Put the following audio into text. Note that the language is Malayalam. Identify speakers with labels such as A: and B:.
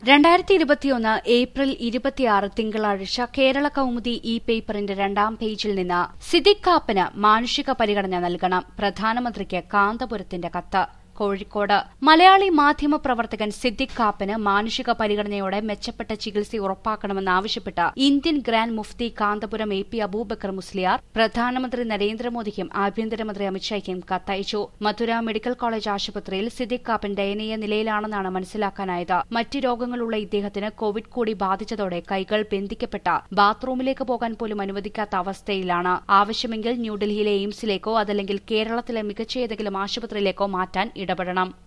A: രണ്ടായിരത്തി ഇരുപത്തിയൊന്ന് ഏപ്രിൽ ഇരുപത്തിയാറ് തിങ്കളാഴ്ച കേരള കൗമുദി ഇ പേപ്പറിന്റെ രണ്ടാം പേജിൽ നിന്ന് സിദ്ദിഖ് കാപ്പന് മാനുഷിക പരിഗണന നൽകണം പ്രധാനമന്ത്രിക്ക് കാന്തപുരത്തിന്റെ കത്ത് കോഴിക്കോട് മലയാളി മാധ്യമ പ്രവർത്തകൻ സിദ്ദിഖ് കാപ്പന് മാനുഷിക പരിഗണനയോടെ മെച്ചപ്പെട്ട ചികിത്സ ഉറപ്പാക്കണമെന്നാവശ്യപ്പെട്ട് Indian grand Mufti Kanthapuram A P Abubakar Musliyar പ്രധാനമന്ത്രി നരേന്ദ്രമോദിക്കും ആഭ്യന്തരമന്ത്രി അമിത്ഷായ്ക്കും കത്തയച്ചു മധുര മെഡിക്കൽ കോളേജ് ആശുപത്രിയിൽ സിദ്ദിഖ് കാപ്പൻ ദയനീയ നിലയിലാണെന്നാണ് മനസ്സിലാക്കാനായത് മറ്റ് രോഗങ്ങളുള്ള ഇദ്ദേഹത്തിന് കോവിഡ് കൂടി ബാധിച്ചതോടെ കൈകൾ ബന്ധിക്കപ്പെട്ട ബാത്റൂമിലേക്ക് പോകാൻ പോലും അനുവദിക്കാത്ത അവസ്ഥയിലാണ് ആവശ്യമെങ്കിൽ ന്യൂഡൽഹിയിലെ എയിംസിലേക്കോ അതല്ലെങ്കിൽ കേരളത്തിലെ മികച്ച ഏതെങ്കിലും ആശുപത്രിയിലേക്കോ മാറ്റാൻ ഇടപെടണം